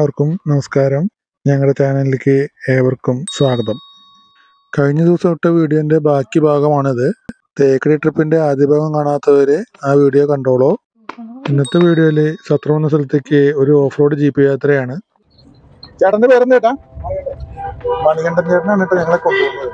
എല്ലാവർക്കും നമസ്കാരം ഞങ്ങളുടെ ചാനലിലേക്ക് ഏവർക്കും സ്വാഗതം കഴിഞ്ഞ ദിവസം ഇട്ട വീഡിയോന്റെ ബാക്കി ഭാഗമാണിത് തേക്കടി ട്രിപ്പിന്റെ ആദ്യ ഭാഗം കാണാത്തവര് ആ വീഡിയോ കണ്ടോളൂ ഇന്നത്തെ വീഡിയോയില് സത്രം എന്ന സ്ഥലത്തേക്ക് ഒരു ഓഫ് റോഡ് ജീപ്പ് യാത്രയാണ് ചേട്ടന്റെ പേരെന്താ ചേട്ടാ മണികണ്ഠൻ ചേട്ടനാണ് കേട്ടോ ഞങ്ങളെ കൊണ്ടുപോകുന്നത്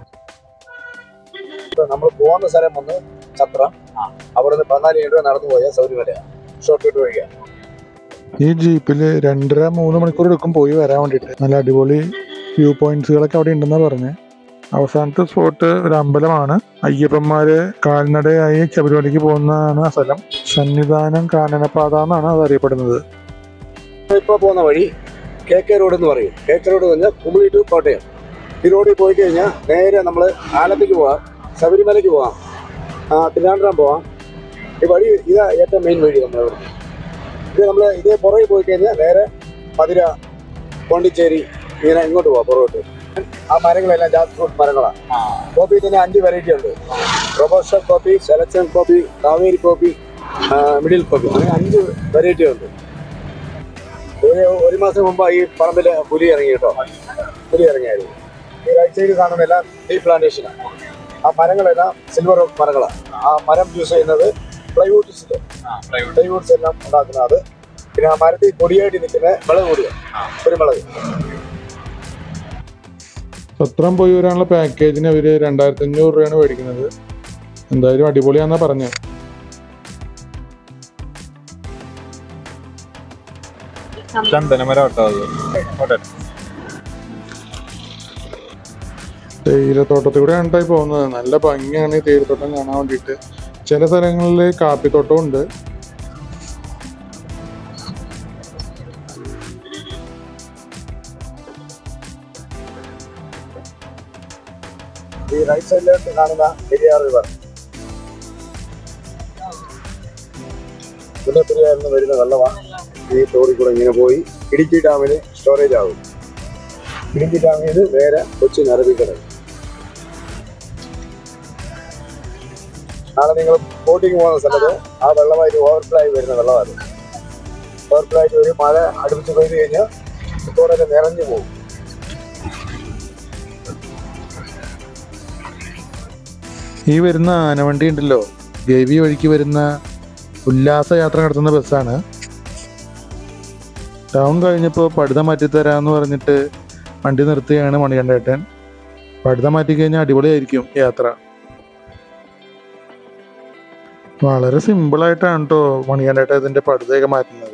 നമ്മൾ പോകുന്ന സ്ഥലം വന്ന് ചത്രം അവിടെ നിന്ന് പതിനാല് കിലോമീറ്റർ നടന്നു പോയാൽ സൗകര്യമല്ല ഷോർട്ട് കട്ട് വഴിയാ ഈ ജീപ്പില് രണ്ടര മൂന്ന് മണിക്കൂർ എടുക്കും പോയി വരാൻ വേണ്ടിയിട്ട് നല്ല അടിപൊളി വ്യൂ പോയിന്റ്സുകളൊക്കെ അവിടെ ഉണ്ടെന്നാ പറഞ്ഞത് അവസാനത്തെ സ്പോട്ട് ഒരു അമ്പലമാണ് അയ്യപ്പന്മാര് കാൽനടയായി ശബരിമലയ്ക്ക് പോകുന്നതാണ് ആ സ്ഥലം സന്നിധാനം കാനനപാത എന്നാണ് അത് അറിയപ്പെടുന്നത് ഇപ്പൊ പോകുന്ന വഴി കെ കെ റോഡ് എന്ന് പറയും കെ കെ റോഡ് പറഞ്ഞാൽ കുമിളി ടു കോട്ടയം ഈ റോഡിൽ പോയി കഴിഞ്ഞാൽ നേരെ നമ്മൾ ആലത്തേക്ക് പോവാം ശബരിമലയ്ക്ക് പോവാം ആ, തിരുവനന്തപുരം പോവാം ഈ വഴി ഇതാ ഏറ്റവും മെയിൻ വഴി നമ്മുടെ ഇവിടെ ഇത് നമ്മൾ ഇതേ പുറകെ പോയി കഴിഞ്ഞാൽ നേരെ മധുര പോണ്ടിച്ചേരി ഇങ്ങനെ ഇങ്ങോട്ട് പോവാം പുറകോട്ട് ആ മരങ്ങളെല്ലാം ജാസ് ഫ്രൂട്ട് മരങ്ങളാണ് കോപ്പി തന്നെ അഞ്ച് വെറൈറ്റി ഉണ്ട് robusta coffee selection coffee Kaveri coffee middle coffee അങ്ങനെ അഞ്ച് വെറൈറ്റി ഉണ്ട് ഒരു ഒരു മാസം മുമ്പ് ഈ പറമ്പിൽ പുലി ഇറങ്ങി കേട്ടോ പുലി ഇറങ്ങിയായിരുന്നു ഈ റൈറ്റ് സൈഡിൽ കാണുന്നതെല്ലാം ടീ പ്ലാന്റേഷനാണ് ആ മരങ്ങളെല്ലാം സിൽവർ ഓക്ക് മരങ്ങളാണ് ആ മരം യൂസ് ചെയ്യുന്നത് പ്ലൈവുഡ്സിൽ പ്ലൈവുഡ്സ് എല്ലാം ഉണ്ടാക്കുന്നത് അത് പിന്നെ ആ മരത്തിൽ കൊടിയായിട്ട് നിൽക്കുന്ന വിളവ് കൂടിയാണ് കുരുമുളക് സത്രം പോയി വരാനുള്ള പാക്കേജിന് അവര് രണ്ടായിരത്തി അഞ്ഞൂറ് രൂപയാണ് മേടിക്കുന്നത് എന്തായാലും അടിപൊളിയാന്നാ പറഞ്ഞത് ചന്ദനമരം കേട്ടോ അത് കോട്ടെ തേയിലത്തോട്ടത്തിൽ കൂടെ ആണ് പോകുന്നത് നല്ല ഭംഗിയാണ് ഈ തേയിലത്തോട്ടം കാണാൻ വേണ്ടിയിട്ട് ചില സ്ഥലങ്ങളിൽ കാപ്പിത്തോട്ടം ഉണ്ട് ഈ റൈറ്റ് സൈഡിലോട്ട് കാണുന്ന പെരിയാർ റിവർ മുല്ലപ്പെരിയാറിൽ നിന്ന് വരുന്ന വെള്ളമാണ് ഈ തോടിൽ കൂടെ ഇങ്ങനെ പോയി ഇടുക്കി ഡാമിൽ സ്റ്റോറേജ് ആകും ഇടുക്കി ഡാമിൽ നിന്ന് നേരെ കൊച്ചി നരബിക്കടൽ നാളെ നിങ്ങൾ ബോട്ടിങ് പോകുന്ന സ്ഥലത്ത് ആ വെള്ളമായിട്ട് ഓവർഫ്ലോ ആയി വരുന്ന വെള്ളമാണ് ഓവർഫ്ലോ ആയിട്ട് ഒരു മഴ അടുപ്പിച്ച് പെയ്ത് കഴിഞ്ഞാൽ തോടൊക്കെ നിറഞ്ഞു പോകും ഈ വരുന്ന ആനവണ്ടി ഉണ്ടല്ലോ ഗവി വഴിക്ക് വരുന്ന ഉല്ലാസ യാത്ര നടത്തുന്ന ബസ്സാണ് ടൗൺ കഴിഞ്ഞപ്പോൾ പടുത മാറ്റിത്തരാമെന്ന് പറഞ്ഞിട്ട് വണ്ടി നിർത്തുകയാണ് മണികണ്ഠേട്ടൻ പടുത മാറ്റി കഴിഞ്ഞാൽ അടിപൊളിയായിരിക്കും യാത്ര വളരെ സിമ്പിളായിട്ടാണ് കേട്ടോ മണികണ്ഠേട്ടൻ ഇതിന്റെ പടുതയൊക്കെ മാറ്റുന്നത്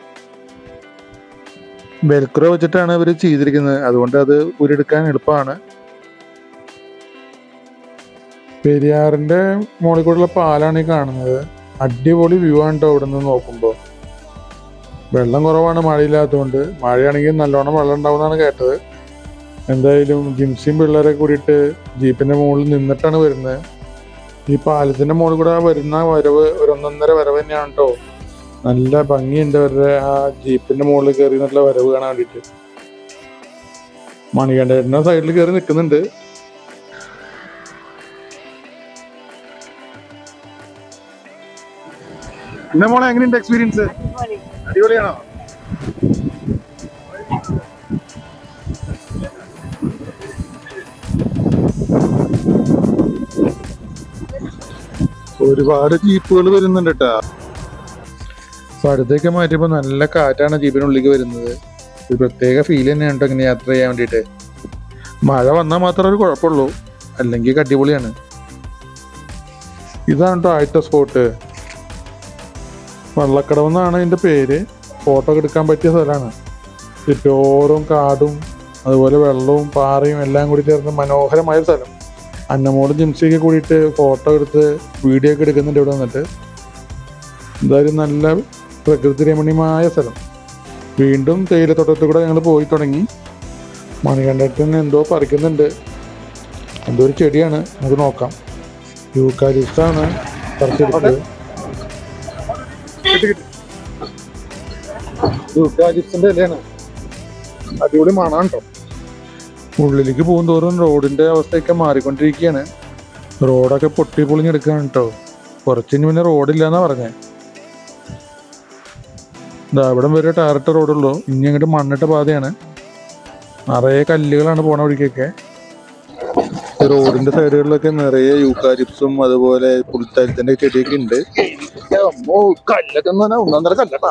വെൽക്രോ വെച്ചിട്ടാണ് ഇവർ ചെയ്തിരിക്കുന്നത് അതുകൊണ്ട് അത് ഉരുടുക്കാൻ എളുപ്പമാണ് പെരിയാറിന്റെ മുകളിൽ കൂടെയുള്ള പാലാണ് ഈ കാണുന്നത് അടിപൊളി വ്യൂ ആണ് കേട്ടോ ഇവിടെ നിന്ന് നോക്കുമ്പോൾ വെള്ളം കുറവാണ് മഴയില്ലാത്തതുകൊണ്ട് മഴയാണെങ്കിൽ നല്ലോണം വെള്ളം ഉണ്ടാവുമെന്നാണ് കേട്ടത് എന്തായാലും ജിംസിയും പിള്ളേരെ കൂടിയിട്ട് ജീപ്പിന്റെ മുകളിൽ നിന്നിട്ടാണ് വരുന്നത് ഈ പാലത്തിന്റെ മുകളിൽ കൂടെ വരുന്ന വരവ് ഒരു ഒന്നൊന്നര വരവ് തന്നെയാണ് കേട്ടോ നല്ല ഭംഗിയുണ്ട് അവരുടെ ആ ജീപ്പിന്റെ മുകളിൽ കയറി നല്ല വരവ് കാണാൻ വേണ്ടിയിട്ട് മണികണ്ഠേട്ടൻ്റെ സൈഡിൽ കയറി നിൽക്കുന്നുണ്ട് എന്നെ മോളെ എങ്ങനെയുണ്ട് എക്സ്പീരിയൻസ് അടിപൊളിയാണോ ഒരുപാട് ജീപ്പുകൾ വരുന്നുണ്ട് കേട്ടാ പടുതൊക്കെ മാറ്റിയപ്പോ നല്ല കാറ്റാണ് ജീപ്പിനുള്ളിലേക്ക് വരുന്നത് ഒരു പ്രത്യേക ഫീൽ തന്നെയാണ് കേട്ടോ ഇങ്ങനെ യാത്ര ചെയ്യാൻ വേണ്ടിയിട്ട് മഴ വന്നാൽ മാത്രമേ ഒരു കുഴപ്പമുള്ളൂ അല്ലെങ്കിൽ അടിപൊളിയാണ് ഇതാണ് കേട്ടോ ആദ്യത്തെ സ്പോട്ട് വള്ളക്കടവ് എന്നാണ് ഇതിന്റെ പേര് ഫോട്ടോ ഒക്കെ എടുക്കാൻ പറ്റിയ സ്ഥലമാണ് ചുറ്റോറും കാടും അതുപോലെ വെള്ളവും പാറയും എല്ലാം കൂടി ചേർന്ന് മനോഹരമായ സ്ഥലം അന്നമോളും ജിംസിയൊക്കെ കൂടിയിട്ട് ഫോട്ടോ എടുത്ത് വീഡിയോ ഒക്കെ എടുക്കുന്നുണ്ട് ഇവിടെ വന്നിട്ട് എന്തായാലും നല്ല പ്രകൃതി രമണീയമായ സ്ഥലം വീണ്ടും തേയിലത്തോട്ടത്തിൽ കൂടെ ഞങ്ങൾ പോയി തുടങ്ങി മണികണ്ഠത്തിന് എന്തോ പറിക്കുന്നുണ്ട് എന്തോ ഒരു ചെടിയാണ് നമുക്ക് നോക്കാം യൂക്കാലിപ്സാണ് പറിച്ചെടുത്തത് യൂക്കാലിപ്സിന്റെ ഇലയാണ് അടിപൊളി മണാണ് കേട്ടോ ഉള്ളിലേക്ക് പോകും തോറും റോഡിന്റെ അവസ്ഥയൊക്കെ മാറിക്കൊണ്ടിരിക്കുകയാണ് റോഡൊക്കെ പൊട്ടി പൊളിഞ്ഞെടുക്കുകയാണ് കേട്ടോ കുറച്ചിന് പിന്നെ റോഡില്ല എന്നാ പറഞ്ഞേ ഇതാ ഇവിടം വരെ ടാറിട്ട റോഡുള്ളൂ ഇനി അങ്ങോട്ട് മണ്ണിട്ട പാതയാണ് നിറയെ കല്ലുകളാണ് പോണ വഴിക്കൊക്കെ ഈ റോഡിന്റെ സൈഡുകളിലൊക്കെ നിറയെ യൂക്കാലിപ്സും അതുപോലെ പുൽത്തരത്തിന്റെ ചെടിയൊക്കെ ഉണ്ട് അമ്മോ, കല്ലൊക്കെ എന്ന് പറഞ്ഞാ ഒന്നൊന്നര കല്ലട്ടാ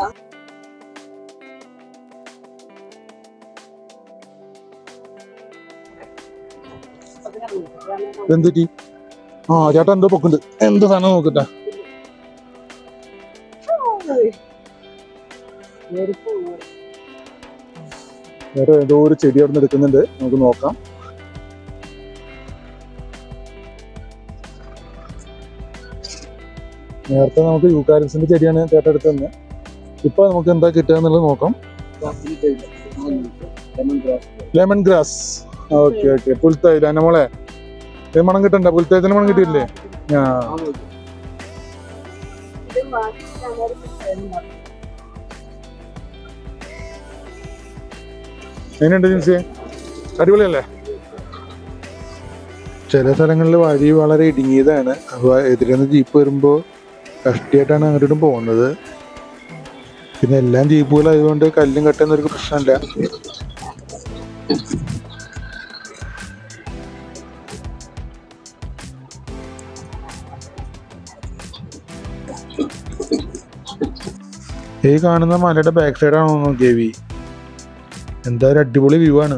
എന്തുറ്റി ആ ചേട്ടാ എന്തോ പൊക്കുണ്ട് എന്ത് സാധനം നോക്കട്ടെ വേറെ ഏതോ ഒരു ചെടി അവിടെ നിന്ന് എടുക്കുന്നുണ്ട് നമുക്ക് നോക്കാം നേരത്തെ നമുക്ക് യൂക്കാലിപ്സിന്റെ ചെടിയാണ് ചേട്ടൻ എടുത്ത് തന്നെ ഇപ്പൊ നമുക്ക് എന്താ കിട്ടുക എന്നുള്ളത് നോക്കാം ലെമൺ ഗ്രാസ് ഓക്കെ ഓക്കെ പുൽത്തൈല എന്നെ മോളെ ഇത് മണം കിട്ടണ്ട പുൽത്തൈലത്തിന് മണം കിട്ടിയില്ലേ ആ എങ്ങനെയുണ്ട് ജിൻസി അടിപൊളിയല്ലേ ചില സ്ഥലങ്ങളിൽ വഴി വളരെ ഇടുങ്ങിയതാണ് അപ്പോൾ എതിരെന്ന് ജീപ്പ് വരുമ്പോൾ കഷ്ടിയായിട്ടാണ് അങ്ങോട്ടും പോകുന്നത് പിന്നെ എല്ലാം ജീപ്പുകളായതുകൊണ്ട് കല്ലും കട്ടെന്നൊരു പ്രശ്നമില്ല ഈ കാണുന്ന മലയുടെ ബാക്ക് സൈഡാണോ നോക്കിയവി എന്താ ഒരു അടിപൊളി വ്യൂ ആണ്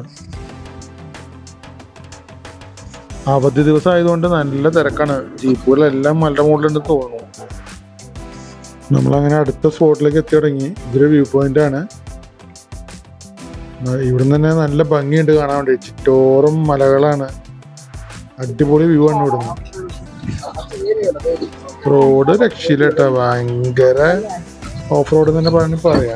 അവധി ദിവസം ആയതുകൊണ്ട് നല്ല തിരക്കാണ് ജീപ്പുകളെല്ലാം മലയുടെ മുകളിലുണ്ടെന്ന് തോന്നുന്നു നമ്മളങ്ങനെ അടുത്ത സ്പോട്ടിലേക്ക് എത്തി തുടങ്ങി ഇതൊരു വ്യൂ പോയിന്റ് ആണ് ആ, ഇവിടുന്ന് തന്നെ നല്ല ഭംഗിയുണ്ട് കാണാൻ വേണ്ടി ചുറ്റോറും മലകളാണ് അടിപൊളി വ്യൂ ആണ് ഇവിടുന്ന് റോഡ് രക്ഷയില്ലട്ടാ ഭയങ്കര ഓഫ് റോഡ് തന്നെ പറഞ്ഞ് പറയാം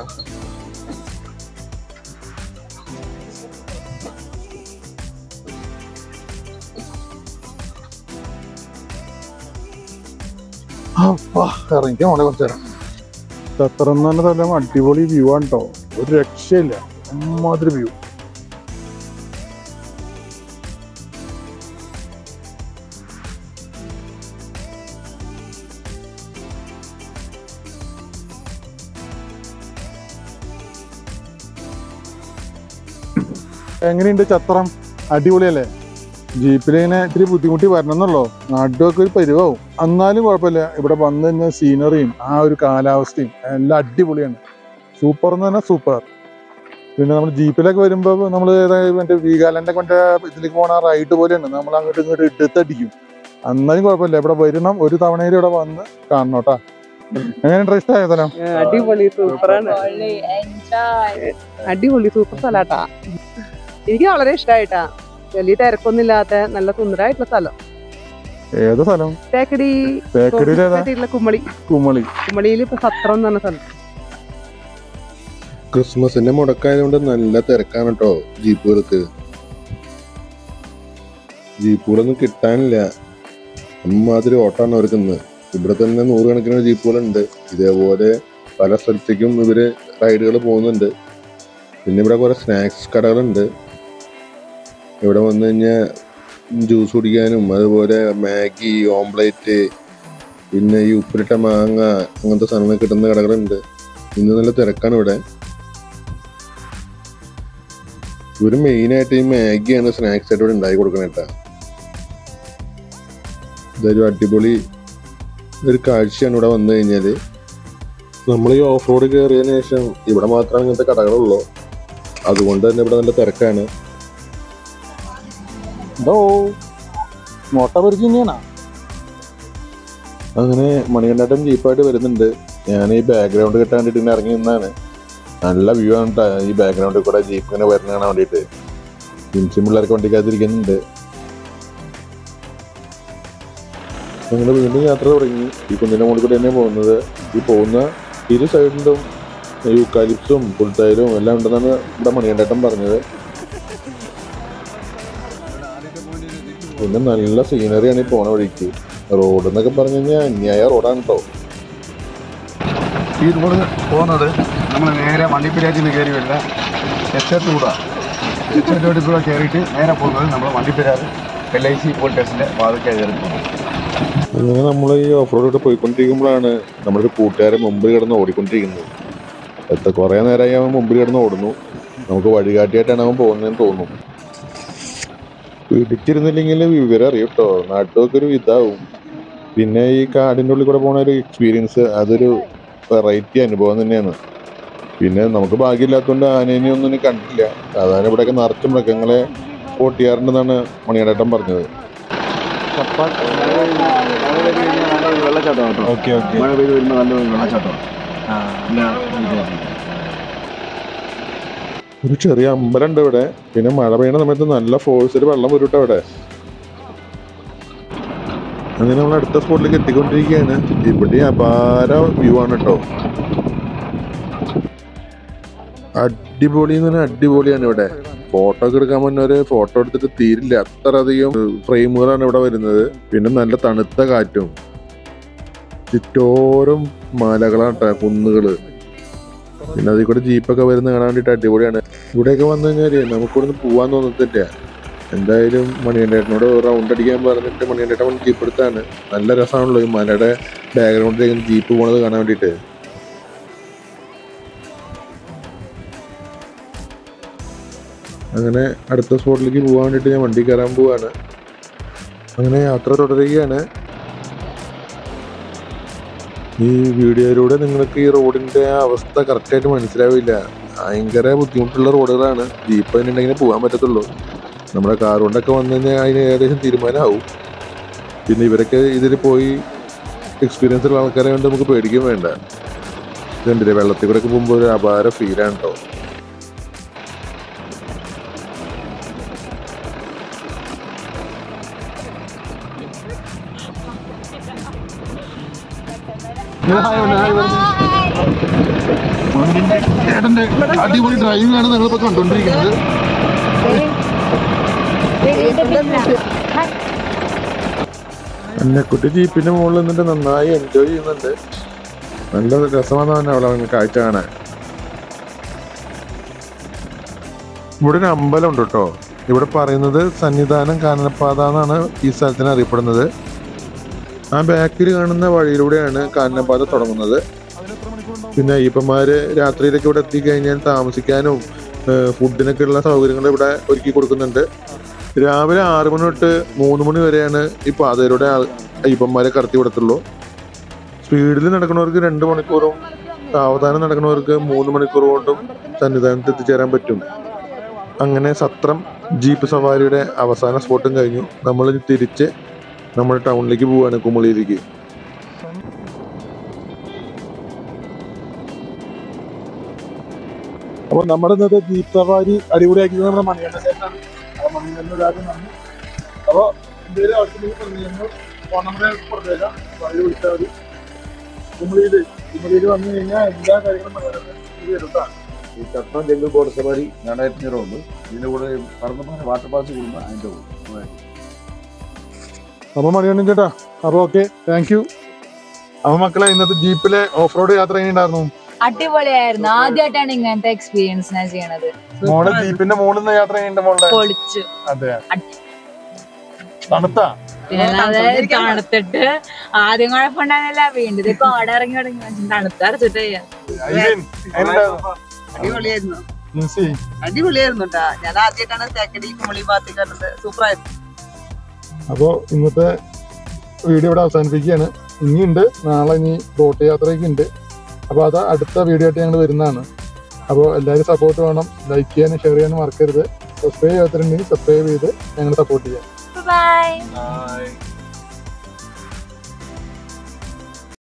അപ്പാ, ഇറങ്ങിക്കാൻ മോളെ കുറച്ച് നേരം ഖത്തർ എന്ന് പറഞ്ഞ സ്ഥലം അടിപൊളി വ്യൂ ആണ് കേട്ടോ ഒരു രക്ഷയില്ല അമ്മാതിരി വ്യൂ എങ്ങനെയുണ്ട് ചത്രം അടിപൊളിയല്ലേ ജീപ്പിലിങ്ങനെ ഇത്തിരി ബുദ്ധിമുട്ടി വരണമെന്നുള്ളൂ നാട്ടിലൊക്കെ ഒരു പരിവാവും എന്നാലും കുഴപ്പമില്ല ഇവിടെ വന്നു കഴിഞ്ഞാൽ സീനറിയും ആ ഒരു കാലാവസ്ഥയും എല്ലാം അടിപൊളിയാണ് സൂപ്പർ എന്ന് പറഞ്ഞാൽ സൂപ്പർ പിന്നെ നമ്മൾ ജീപ്പിലൊക്കെ വരുമ്പോൾ നമ്മൾ മറ്റേ വീഗാലൻ്റെ മറ്റേ ഇതിലേക്ക് പോണ റൈഡ് പോലെയാണ് നമ്മൾ അങ്ങോട്ട് ഇങ്ങോട്ട് എടുത്തടിക്കും എന്നാലും കുഴപ്പമില്ല ഇവിടെ വരണം ഒരു തവണയിൽ ഇവിടെ വന്ന് കാണണം കേട്ടാ എങ്ങനെയുണ്ട് ഇഷ്ടമായ സ്ഥലം അടിപൊളി സൂപ്പറാണ് അടിപൊളി സൂപ്പർ സ്ഥലാട്ടാ എനിക്ക് വളരെ ഇഷ്ടമായിട്ടാ വലിയ തിരക്കൊന്നുമില്ലാത്ത നല്ല സുന്ദരമായിട്ടുള്ള സ്ഥലം ഏത് സ്ഥലം തേക്കടി തേക്കടിയിലേതാ തേക്കടിയിലുള്ള കുമ്മളി കുമളി കുമ്മളിയിൽ ഇപ്പൊ സത്രം എന്ന് പറഞ്ഞ സ്ഥലം ക്രിസ്മസിന്റെ മുടക്കായതുകൊണ്ട് നല്ല തിരക്കാണ് കേട്ടോ ജീപ്പുകൾക്ക് ജീപ്പുകളൊന്നും കിട്ടാനില്ല അമ്മാതിരി ഓട്ടാണ് അവർക്ക് ഇന്ന് ഇവിടെ തന്നെ നൂറുകണക്കിന് ജീപ്പുകളുണ്ട് ഇതേപോലെ പല സ്ഥലത്തേക്കും ഇവര് റൈഡുകൾ പോകുന്നുണ്ട് പിന്നെ ഇവിടെ കുറെ സ്നാക്സ് കടകളുണ്ട് ഇവിടെ വന്നു കഴിഞ്ഞാൽ ജ്യൂസ് കുടിക്കാനും അതുപോലെ മാഗി ഓംപ്ലേറ്റ് പിന്നെ ഈ ഉപ്പിലിട്ട മാങ്ങ അങ്ങനത്തെ സാധനങ്ങൾ കിട്ടുന്ന കടകളുണ്ട് ഇന്ന് നല്ല തിരക്കാണ് ഇവിടെ ഇവര് മെയിനായിട്ട് ഈ മാഗിയാണ് സ്നാക്സ് ആയിട്ട് ഇവിടെ ഉണ്ടാക്കി കൊടുക്കണേട്ടാ ഇതൊരു അടിപൊളി ഒരു കാഴ്ചയാണ് ഇവിടെ വന്നു കഴിഞ്ഞാല് നമ്മൾ ഈ ഓഫ് റോഡ് കയറിയതിനു ശേഷം ഇവിടെ മാത്രമാണ് ഇങ്ങനത്തെ കടകളുള്ളൂ അതുകൊണ്ട് തന്നെ ഇവിടെ നല്ല തിരക്കാണ് എന്തോ മോട്ട പരിചയനാ അങ്ങനെ മണികണ്ഠേട്ടൻ ജീപ്പായിട്ട് വരുന്നുണ്ട് ഞാൻ ഈ ബാക്ക്ഗ്രൗണ്ട് കിട്ടാൻ വേണ്ടിയിട്ട് ഇങ്ങനെ ഇറങ്ങി നിന്നാണ് നല്ല വ്യൂ ആണ് ട്ടാ ഈ ബാക്ക്ഗ്രൗണ്ടിൽ കൂടെ ജീപ്പ് ഇങ്ങനെ വരുന്ന കാണാൻ വേണ്ടിയിട്ട് ജിംസിം പിള്ളേർക്ക് വണ്ടിക്കകത്തിരിക്കുന്നുണ്ട് ഞങ്ങൾ വീണ്ടും യാത്ര തുടങ്ങി ഈ കുന്നിന്റെ മുകളിൽ കൂടെ തന്നെ പോകുന്നത് ഈ പോകുന്ന ഇരു സൈഡിലും യൂക്കാലിപ്സും പുൽത്തൈലും എല്ലാം ഉണ്ടെന്നാണ് ഇവിടെ മണികണ്ഠേട്ടൻ പറഞ്ഞത് പിന്നെ നല്ല സീനറിയാണ് ഈ പോണ വഴിക്ക് റോഡ് എന്നൊക്കെ പറഞ്ഞു കഴിഞ്ഞാൽ അന്യായ റോഡാണ് കേട്ടോ ഈ റോഡ് പോകുന്നത് നമ്മൾ നേരെ വണ്ടിപ്പെരിയാറ്റിൽ നിന്ന് കയറി വരില്ല എച്ചത്തൂടെ എച്ചത്തോട് കൂടെ കയറിയിട്ട് നേരെ പോകുന്നത് നമ്മൾ Vandiperiyar L I C police സ്റ്റേഷൻ്റെ വാതിൽക്കായി കയറി പോകുന്നത് അങ്ങനെ നമ്മൾ ഈ ഓഫ് റോഡിലൂടെ പോയിക്കൊണ്ടിരിക്കുമ്പോഴാണ് നമ്മുടെ ഒരു കൂട്ടുകാരൻ മുമ്പിൽ കിടന്ന് ഓടിക്കൊണ്ടിരിക്കുന്നത് എത്ര കുറേ നേരമായി അവൻ മുമ്പിൽ കിടന്ന് ഓടുന്നു നമുക്ക് വഴികാട്ടിയായിട്ടാണ് അവൻ പോകുന്നതെന്ന് തോന്നുന്നു പിടിച്ചിരുന്നില്ലെങ്കിൽ വിവരം അറിയും കേട്ടോ നാട്ടുമൊക്കെ ഒരു ഇതാവും പിന്നെ ഈ കാടിൻ്റെ ഉള്ളിൽ കൂടെ പോണ ഒരു എക്സ്പീരിയൻസ് അതൊരു വെറൈറ്റി അനുഭവം തന്നെയാണ് പിന്നെ നമുക്ക് ഭാഗ്യമില്ലാത്തതുകൊണ്ട് ആനേനെ ഒന്നും ഇനി കണ്ടില്ല സാധാരണ ഇവിടെയൊക്കെ നിറച്ച് മൃഗങ്ങളെ ഓട്ടിയാറുണ്ടെന്നാണ് മണിയേട്ടൻ പറഞ്ഞത് വെള്ളച്ചാട്ടം കേട്ടോ ഓക്കെ ഓക്കെ മഴ പെയ്ത് വരുമ്പോൾ നല്ല വെള്ളച്ചാട്ടം ഒരു ചെറിയ അമ്പലമുണ്ട് ഇവിടെ പിന്നെ മഴ പെയ്യുന്ന സമയത്ത് നല്ല ഫോഴ്സിൽ വെള്ളം വരും ട്ടോ അവിടെ അങ്ങനെ നമ്മൾ അടുത്ത സ്പോട്ടിലേക്ക് എത്തിക്കൊണ്ടിരിക്കുകയാണ് ഇവിടെ അപാര വ്യൂ ആണ് കേട്ടോ അടിപൊളി എന്ന് പറഞ്ഞാൽ അടിപൊളിയാണ് ഇവിടെ ഫോട്ടോ ഒക്കെ എടുക്കാൻ മുന്നേ ഫോട്ടോ എടുത്തിട്ട് തീരില്ല അത്ര അധികം ഫ്രെയിമുകളാണ് ഇവിടെ വരുന്നത് പിന്നെ നല്ല തണുത്ത കാറ്റും ചുറ്റോരം മലകളാണ് ട്ടോ, കുന്നുകള് പിന്നെ അതിൽ കൂടെ ജീപ്പൊക്കെ വരുന്ന കാണാൻ വേണ്ടിയിട്ട് അടിപൊളിയാണ് ഇവിടെയൊക്കെ വന്നു കഴിഞ്ഞാല് നമുക്കിവിടുന്ന് പോവാൻ തോന്നത്തില്ല എന്തായാലും മണിയണ്ടേട്ടനോട് റൗണ്ട് അടിക്കാൻ പറഞ്ഞിട്ട് മണിയണ്ടേട്ടൻ ജീപ്പ് എടുത്താണ് നല്ല രസമാണല്ലോ ഈ മലയുടെ ബാക്ക്ഗ്രൗണ്ടിലേക്ക് ജീപ്പ് പോണത് കാണാൻ വേണ്ടിയിട്ട് അങ്ങനെ അടുത്ത സ്പോട്ടിലേക്ക് പോകാൻ വേണ്ടിയിട്ട് ഞാൻ വണ്ടി കയറാൻ പോവാണ് അങ്ങനെ യാത്ര തുടരുകയാണ് ഈ വീഡിയോയിലൂടെ നിങ്ങൾക്ക് ഈ റോഡിന്റെ അവസ്ഥ കറക്റ്റായിട്ട് മനസ്സിലാവില്ല ഭയങ്കര ബുദ്ധിമുട്ടുള്ള റോഡുകളാണ് ജീപ്പ് അതിനുണ്ടെങ്കിൽ പോകാൻ പറ്റത്തുള്ളൂ നമ്മുടെ കാർ കൊണ്ടൊക്കെ വന്നു കഴിഞ്ഞാൽ അതിന് ഏകദേശം തീരുമാനമാവും പിന്നെ ഇവരൊക്കെ ഇതിൽ പോയി എക്സ്പീരിയൻസ് ഉള്ള ആൾക്കാരെ കൊണ്ട് നമുക്ക് പേടിക്കും വേണ്ട ഇതുണ്ടല്ലേ വെള്ളത്തിൽ കൂടെ ഒക്കെ പോകുമ്പോൾ ഒരു അപാര ഫീലാണ് കേട്ടോ അടിപൊളി ഡ്രൈവിംഗ് ആണ് നിങ്ങളിപ്പോ കണ്ടോണ്ടിരിക്കുന്നത് അന്നക്കുട്ടി ജീപ്പിന്റെ മുകളിൽ നിന്നിട്ട് നന്നായി എൻജോയ് ചെയ്യുന്നുണ്ട് നല്ല രസമാണ് തന്നെ അവിടെ വന്ന് കാഴ്ച കാണാൻ ഇവിടെ ഒരു അമ്പലം ഉണ്ട് കേട്ടോ ഇവിടെ പറയുന്നത് സന്നിധാനം കാനനപ്പാത എന്നാണ് ഈ സ്ഥലത്തിന് അറിയപ്പെടുന്നത് ആ ബാക്കിൽ കാണുന്ന വഴിയിലൂടെയാണ് കാനനപ്പാത തുടങ്ങുന്നത് പിന്നെ അയ്യപ്പന്മാര് രാത്രിയിലൊക്കെ ഇവിടെ എത്തിക്കഴിഞ്ഞാൽ താമസിക്കാനും ഏഹ് ഫുഡിനൊക്കെ ഉള്ള സൗകര്യങ്ങൾ ഇവിടെ ഒരുക്കി കൊടുക്കുന്നുണ്ട് രാവിലെ ആറ് മണി തൊട്ട് മൂന്ന് മണി വരെയാണ് ഈ പാതയിലൂടെ ആൾ- അയ്യപ്പന്മാരെ കടത്തി വിടത്തുള്ളൂ സ്പീഡിൽ നടക്കുന്നവർക്ക് രണ്ട് മണിക്കൂറും സാവധാനം നടക്കുന്നവർക്ക് മൂന്ന് മണിക്കൂർ കൊണ്ടും സന്നിധാനത്ത് എത്തിച്ചേരാൻ പറ്റും അങ്ങനെ സത്രം ജീപ്പ് സവാരിയുടെ അവസാന സ്പോട്ടും കഴിഞ്ഞു നമ്മൾ തിരിച്ച് നമ്മുടെ ടൗണിലേക്ക് പോവുകയാണ് കുമളിയിലേക്ക് അപ്പൊ നമ്മുടെ ഇന്നത്തെ ജീപ്പ് സവാരി അടിപൊളിയാക്കി നമ്മുടെ മണിയണ്ണ ചേട്ടനാണ് അപ്പൊ മണിയണ്ണ ഒരാൾക്ക് നന്ദി അപ്പൊ എന്തെങ്കിലും ആവശ്യമുണ്ടെങ്കിൽ പറഞ്ഞു ഫോൺ നമ്പർ കൊടുത്തേക്കാം അപ്പൊ അതിൽ വിളിച്ചാൽ മതി കുമളിയില് കുമളിയിൽ വന്നു കഴിഞ്ഞാൽ എല്ലാ കാര്യങ്ങളും മണിയണ്ണ ഇത് തരും ട്ടാ. ഈ ചട്ടം ജംഗിൾ ബോർഡ് സവാരി രണ്ടായിരത്തി അഞ്ഞൂറ് ഉണ്ട് ഇതിന്റെ കൂടെ പറന്നപ്പാറ വാട്ടർ പാസ് കൂടുമ്പോൾ അതിന്റെ കൂടെ അപ്പൊ മണിയണ്ണൻ ചേട്ടാ അപ്പൊ ഓക്കെ താങ്ക് യു അപ്പൊ മക്കളെ ഇന്നത്തെ ജീപ്പിലെ ഓഫ് റോഡ് യാത്ര എങ്ങനെയുണ്ടായിരുന്നു അടിപൊളിയായിരുന്നു ആദ്യമായിട്ടാണ് ഇങ്ങനത്തെ എക്സ്പീരിയൻസ് ഞാൻ ചെയ്യണത് മോളെ ജീപ്പിന്റെ മുകളിൽ നിന്ന് യാത്ര ചെയ്യേണ്ട മോളുടെ പൊളിച്ചു അതെ തണുത്താ പിന്നെ അല്ലാതെ തണുത്തിട്ട് ആദ്യം കുഴപ്പമുണ്ടായിരുന്നില്ല വീണ്ടും ഇത് കോട ഇറങ്ങി തുടങ്ങി തണുത്ത് അടച്ചിട്ട് ചെയ്യാം ഐവിൻ, എങ്ങനെയുണ്ടായിരുന്നു? അടിപൊളിയായിരുന്നു ജിൻസി, അടിപൊളിയായിരുന്നു കേട്ടാ ഞാൻ ആദ്യമായിട്ടാണ് തേക്കടി കുമളി ഭാഗത്ത് കണ്ടത് സൂപ്പറായിരുന്നു അപ്പോ ഇന്നത്തെ വീഡിയോ ഇവിടെ അവസാനിപ്പിക്കുകയാണ് ഇനിയുണ്ട് നാളെ ഇനി ബോട്ട് യാത്രയൊക്കെ ഉണ്ട് അപ്പോൾ അത് അടുത്ത വീഡിയോ ആയിട്ട് ഞങ്ങൾ വരുന്നതാണ് അപ്പോൾ എല്ലാവരും സപ്പോർട്ട് വേണം ലൈക്ക് ചെയ്യാനും ഷെയർ ചെയ്യാനും മറക്കരുത് സബ്സ്ക്രൈബ് ചെയ്യാത്തിട്ടുണ്ടെങ്കിൽ സബ്സ്ക്രൈബ് ചെയ്ത് ഞങ്ങൾ സപ്പോർട്ട് ചെയ്യാം ബൈ Bye.